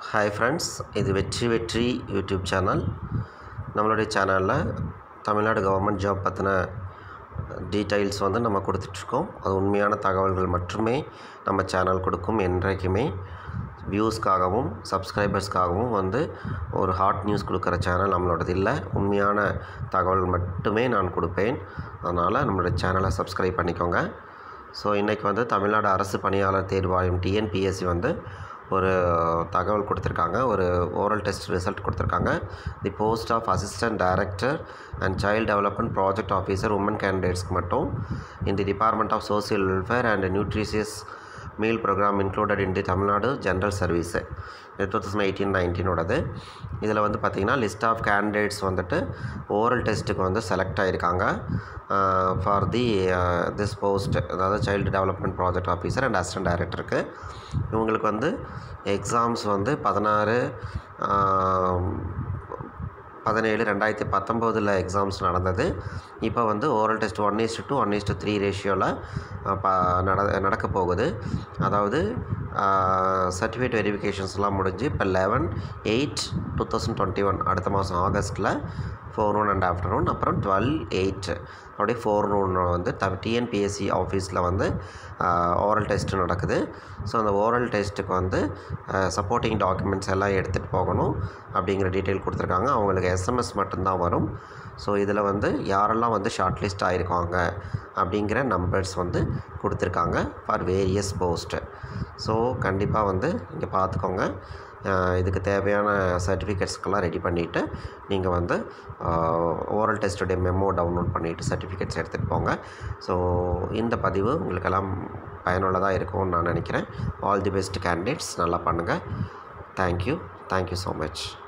hi friends இது வெற்றி வெற்றி யூடியூப் சேனல் நம்மளுடைய சேனலில் தமிழ்நாடு கவர்மெண்ட் ஜாப் பற்றின டீட்டெயில்ஸ் வந்து நம்ம கொடுத்துட்ருக்கோம் அது உண்மையான தகவல்கள் மட்டுமே நம்ம சேனல் கொடுக்கும் என்றைக்குமே வியூஸ்க்காகவும் சப்ஸ்கிரைபர்ஸ்க்காகவும் வந்து ஒரு ஹாட் நியூஸ் கொடுக்குற சேனல் நம்மளோடது இல்லை உண்மையான தகவல் மட்டுமே நான் கொடுப்பேன் அதனால் நம்மளுடைய சேனலை சப்ஸ்கிரைப் பண்ணிக்கோங்க ஸோ இன்றைக்கி வந்து தமிழ்நாடு அரசு பணியாளர் தேர்வாயம் டிஎன்பிஎஸ்சி வந்து ஒரு தகவல் கொடுத்துருக்காங்க ஒரு ஓரல் டெஸ்ட் ரிசல்ட் கொடுத்துருக்காங்க the post of assistant director and child development project officer woman கேண்டிடேட்ஸ்க்கு மட்டும் in the department of social welfare and nutritious meal programme included in the Tamil Nadu general service இது டூ தௌசண்ட் எயிட்டீன் நைன்டீனோடது இதில் வந்து பார்த்திங்கன்னா list of candidates வந்துட்டு oral டெஸ்ட்டுக்கு வந்து செலக்ட் ஆகிருக்காங்க ஃபார் தி திஸ் போஸ்ட் அதாவது child development project officer and assistant டைரக்டருக்கு இவங்களுக்கு வந்து எக்ஸாம்ஸ் வந்து பதினாறு பதினேழு ரெண்டாயிரத்தி பத்தொம்போதில் எக்ஸாம்ஸ் நடந்தது இப்போ வந்து oral test one is to two one is to three ரேஷியோவில் ப நட நடக்க போகுது அதாவது சர்டிஃபிகேட் வெரிஃபிகேஷன்ஸ்லாம் முடிஞ்சு இப்போ eleven eight two thousand twenty one அடுத்த மாதம் ஆகஸ்ட்டில் ஃபோர் நூன் அண்ட் ஆஃப்டர்நூன் அப்புறம் டுவெல் எயிட் அப்படியே ஃபோர் நூன் வந்து த டிஎன்பிஎஸ்சி ஆஃபீஸில் வந்து ஓரல் டெஸ்ட்டு நடக்குது ஸோ அந்த ஓரல் டெஸ்ட்டுக்கு வந்து சப்போர்ட்டிங் டாக்குமெண்ட்ஸ் எல்லாம் எடுத்துகிட்டு போகணும் அப்படிங்கிற டீட்டெயில் கொடுத்துருக்காங்க அவங்களுக்கு எஸ்எம்எஸ் மட்டும்தான் வரும் ஸோ இதில் வந்து யாரெல்லாம் வந்து ஷார்ட் லிஸ்ட் ஆகிருக்காங்க அப்படிங்கிற நம்பர்ஸ் வந்து கொடுத்துருக்காங்க ஃபார் வேரியஸ் போஸ்ட்டு ஸோ கண்டிப்பாக வந்து இங்கே பார்த்துக்கோங்க இதுக்கு தேவையான சர்டிஃபிகேட்ஸ்க்கெல்லாம் ரெடி பண்ணிவிட்டு நீங்கள் வந்து ஓரல் டெஸ்ட்டுடைய மெமோ டவுன்லோட் பண்ணிவிட்டு சர்டிஃபிகேட்ஸ் எடுத்துகிட்டு போங்க ஸோ இந்த பதிவு உங்களுக்கெல்லாம் பயனுள்ளதாக இருக்கும்னு நான் நினைக்கிறேன் ஆல் தி பெஸ்ட் கேண்டிடேட்ஸ் நல்லா பண்ணுங்கள் தேங்க்யூ தேங்க்யூ ஸோ மச்